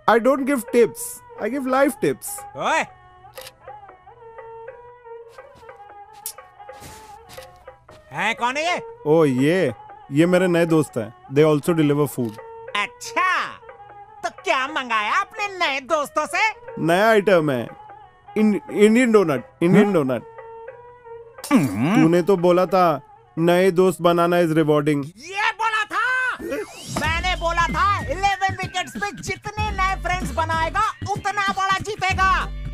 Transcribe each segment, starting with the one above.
I don't give tips. I give life tips. ओए है कौन है ये Oh ये ये मेरे नए दोस्त हैं. They also deliver food. अच्छा तो क्या मंगाया अपने नए दोस्तों से नया आइटम है इन, इंडियन डोनट इंडियन डोनट तूने तो बोला था नए दोस्त बनाना इज रिवॉर्डिंग ये बोला था मैंने बोला था 11 विकेट्स पे जितने नए फ्रेंड्स बनाएगा उतना बड़ा जीतेगा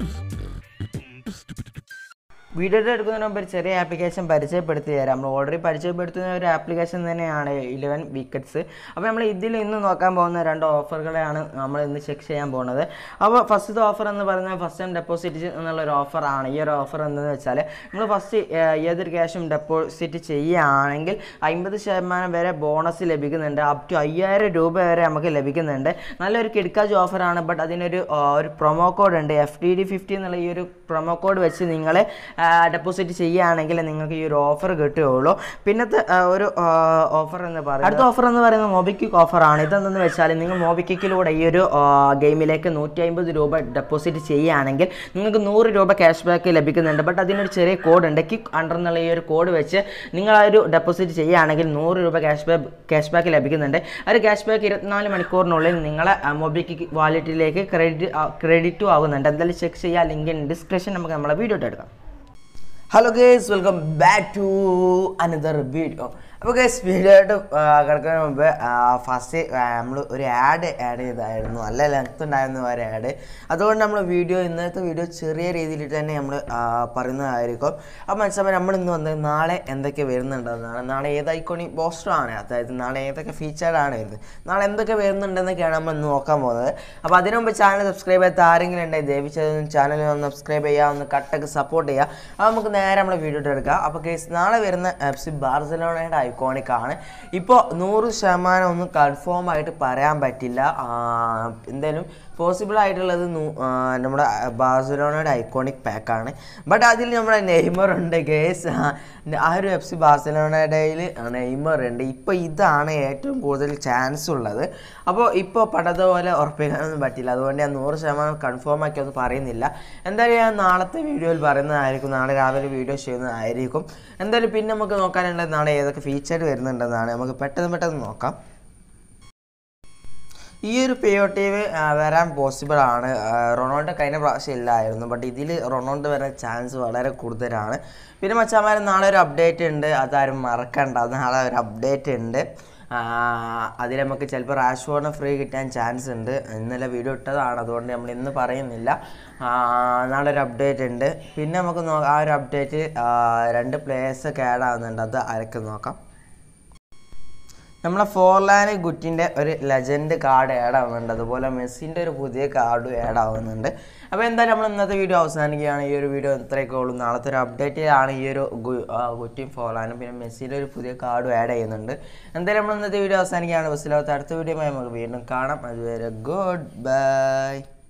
വീഡിയോയുടെ എടുക്കുന്നതിന് മുമ്പ് ഒരു ചെറിയ ആപ്ലിക്കേഷൻ പരിചയപ്പെടുത്തി തരാം നമ്മൾ ഓൾറെഡി പരിചയപ്പെടുത്തുന്ന ഒരു ആപ്ലിക്കേഷൻ തന്നെയാണ് ഇലവൻ വിക്കറ്റ്സ് അപ്പോൾ നമ്മൾ ഇതിൽ ഇന്ന് നോക്കാൻ പോകുന്ന രണ്ട് ഓഫറുകളെയാണ് നമ്മൾ ഇന്ന് ചെക്ക് ചെയ്യാൻ പോകുന്നത് അപ്പോൾ ഫസ്റ്റത്തെ ഓഫർ എന്ന് പറയുന്നത് ഫസ്റ്റ് ടൈം ഡെപ്പോസിറ്റ് എന്നുള്ള ഒരു ഓഫറാണ് ഈ ഒരു ഓഫർ എന്തെന്ന് വെച്ചാൽ നമ്മൾ ഫസ്റ്റ് ഏതൊരു ക്യാഷും ഡെപ്പോസിറ്റ് ചെയ്യുകയാണെങ്കിൽ അമ്പത് ശതമാനം വരെ ബോണസ് ലഭിക്കുന്നുണ്ട് അപ് ടു അയ്യായിരം രൂപ വരെ നമുക്ക് ലഭിക്കുന്നുണ്ട് നല്ലൊരു കിടക്കാജ് ഓഫറാണ് ബട്ട് അതിനൊരു ആ, ഒരു പ്രൊമോ കോഡ് ഉണ്ട് എഫ് ടി ഡി ഫിഫ്റ്റി എന്നുള്ള ഈ ഒരു പ്രൊമോ കോഡ് വെച്ച് നിങ്ങൾ ഡെപ്പോസിറ്റ് ചെയ്യുകയാണെങ്കിൽ നിങ്ങൾക്ക് ഈ ഒരു ഓഫർ കിട്ടുകയുള്ളൂ പിന്നത്തെ ആ, ഒരു ഓഫർ എന്ന് പറയുന്നത് അടുത്ത ഓഫർ എന്ന് പറയുന്നത് മോബിക്വിക്ക് ഓഫറാണ് ഇതെന്തെന്ന് വെച്ചാൽ നിങ്ങൾ മോബിക്വിക്കിലൂടെ ഈ ഒരു ഗെയിമിലേക്ക് നൂറ്റി അമ്പത് രൂപ ഡെപ്പോസിറ്റ് ചെയ്യുകയാണെങ്കിൽ നിങ്ങൾക്ക് നൂറ് രൂപ ക്യാഷ് ബാക്ക് ലഭിക്കുന്നുണ്ട് ബട്ട് അതിനൊരു ചെറിയ കോഡ് ഉണ്ട് കിക്ക് അണ്ടർ എന്നുള്ള ഈ ഒരു കോഡ് വെച്ച് നിങ്ങൾ ആ ഒരു ഡെപ്പോസിറ്റ് ചെയ്യുകയാണെങ്കിൽ നൂറ് രൂപ ക്യാഷ് ബാക്ക് ക്യാഷ് ബാക്ക് ലഭിക്കുന്നുണ്ട് ആ ഒരു ക്യാഷ് ബാക്ക് ഇരുപത്തിനാല് മണിക്കൂറിനുള്ളിൽ നിങ്ങളെ മൊബിക്വിക്ക് വാലറ്റിലേക്ക് ക്രെഡിറ്റ് ക്രെഡിറ്റും ആകുന്നുണ്ട് എന്തായാലും ചെക്ക് ചെയ്യുക ലിങ്ക് ഡിസ്ക്രിപ്ഷൻ നമുക്ക് നമ്മളെ വീഡിയോ എടുക്കാം hello guys welcome back to another video അപ്പോൾ ഗേസ് വീഡിയോ ആയിട്ട് കിടക്കുന്നതിന് മുമ്പ് ഫസ്റ്റ് നമ്മൾ ഒരു ആഡ് ആഡ് ചെയ്തായിരുന്നു നല്ല ലെങ്ത് ഉണ്ടായിരുന്നു ഒരു ആഡ് അതുകൊണ്ട് നമ്മൾ വീഡിയോ ഇന്നത്തെ വീഡിയോ ചെറിയ രീതിയിൽ തന്നെ നമ്മൾ പറയുന്നതായിരിക്കും അപ്പോൾ മനസ്സിലാകുമ്പോൾ നമ്മൾ ഇന്ന് വന്നത് നാളെ എന്തൊക്കെ വരുന്നുണ്ടെന്നാണ് നാളെ ഏത് ഐക്കോണിക് പോസ്റ്ററാണ് അതായത് നാളെ ഏതൊക്കെ ഫീച്ചറാണ് വരുന്നത് നാളെ എന്തൊക്കെ വരുന്നുണ്ടെന്നൊക്കെയാണ് നമ്മൾ ഇന്ന് നോക്കാൻ പോകുന്നത് അപ്പോൾ അതിനു മുമ്പ് ചാനൽ സബ്സ്ക്രൈബ് ചെയ്യാത്ത ആരെങ്കിലും ഉണ്ടെങ്കിൽ ദയവിച്ചതൊന്ന് ചാനൽ ഒന്ന് സബ്സ്ക്രൈബ് ചെയ്യുക ഒന്ന് കട്ടൊക്കെ സപ്പോർട്ട് ചെയ്യുക അപ്പോൾ നമുക്ക് നേരെ നമ്മളെ വീഡിയോ എടുക്കാം അപ്പോൾ കേസ് നാളെ വരുന്ന എഫ് സി ബാർസലോണയുടെ ഐക്കോണിക് ആണ് ഇപ്പോൾ നൂറ് ശതമാനം ഒന്നും കൺഫേം ആയിട്ട് പറയാൻ പറ്റില്ല ആ, എന്തായാലും പോസിബിൾ ആയിട്ടുള്ളത് നൂ- ആ, നമ്മുടെ ബാർസലോണയുടെ ഐക്കോണിക് പാക്കാണ് ബട്ട് അതിൽ നമ്മുടെ നെയ്മർ ഉണ്ട് കേസ് ആ ഒരു എഫ് സി ബാർസലോണയുടെയിൽ നെയ്മർ ഉണ്ട് ഇപ്പോൾ ഇതാണ് ഏറ്റവും കൂടുതൽ ചാൻസ് ഉള്ളത് അപ്പോൾ ഇപ്പോൾ പടത്തെ പോലെ ഉറപ്പിക്കാനൊന്നും പറ്റില്ല അതുകൊണ്ട് ഞാൻ നൂറ് ശതമാനം കൺഫേം ആക്കി ഒന്നും പറയുന്നില്ല എന്തായാലും ഞാൻ നാളത്തെ വീഡിയോയിൽ പറയുന്നതായിരിക്കും നാളെ രാവിലെ വീഡിയോ ചെയ്യുന്നതായിരിക്കും എന്തായാലും പിന്നെ നമുക്ക് നോക്കാനുള്ളത് നാളെ ഏതൊക്കെ ഫീച്ചർ വരുന്നുണ്ടെന്നാണ് നമുക്ക് പെട്ടെന്ന് പെട്ടെന്ന് നോക്കാം ഈ ഒരു പി ഒ ടി വി വരാൻ പോസിബിൾ ആണ് ആ, റൊണാൾഡോ കഴിഞ്ഞ പ്രാവശ്യം ഇല്ലായിരുന്നു ബട്ട് ഇതിൽ റൊണാൾഡോ വരാൻ ചാൻസ് വളരെ കൂടുതലാണ് പിന്നെ മച്ചാമാർ നാളെ ഒരു അപ്ഡേറ്റ് ഉണ്ട് അതാരും മറക്കണ്ട നാളെ ഒരു അപ്ഡേറ്റ് ഉണ്ട് അതിൽ നമുക്ക് ചിലപ്പോൾ റാഷ്ഫോർഡിന് ഫ്രീ കിട്ടാൻ ചാൻസ് ഉണ്ട് ഇന്നലെ വീഡിയോ ഇട്ടതാണ് അതുകൊണ്ട് നമ്മൾ ഇന്ന് പറയുന്നില്ല ആ, നാളെ ഒരു അപ്ഡേറ്റ് ഉണ്ട് പിന്നെ നമുക്ക് നോ ആ ഒരു അപ്ഡേറ്റ് രണ്ട് പ്ലേയേഴ്സ് ഒക്കെ ആഡ് ആവുന്നുണ്ട് അത് ആരൊക്കെ നോക്കാം നമ്മളെ ഫോർലാന് ഗുറ്റിൻ്റെ ഒരു ലെജൻഡ് കാർഡ് ആഡ് ആവുന്നുണ്ട് അതുപോലെ മെസ്സിൻ്റെ ഒരു പുതിയ കാർഡും ആഡ് ആവുന്നുണ്ട് അപ്പോൾ എന്തായാലും നമ്മൾ ഇന്നത്തെ വീഡിയോ അവസാനിക്കുകയാണ് ഈ ഒരു വീഡിയോ ഇത്രയൊക്കെ ഉള്ളൂ നാളത്തെ ഒരു അപ്ഡേറ്റിലാണ് ഈ ഒരു ഗു- ആ, ഗുറ്റിയും ഫോർലാനും പിന്നെ മെസ്സിൻ്റെ ഒരു പുതിയ കാർഡും ആഡ് ചെയ്യുന്നുണ്ട് എന്തായാലും നമ്മൾ ഇന്നത്തെ വീഡിയോ അവസാനിക്കുകയാണ് ബസ്സിലാവത്തെ അടുത്ത വീഡിയോ നമുക്ക് വീണ്ടും കാണാം അതുവരെ ഗുഡ് ബൈ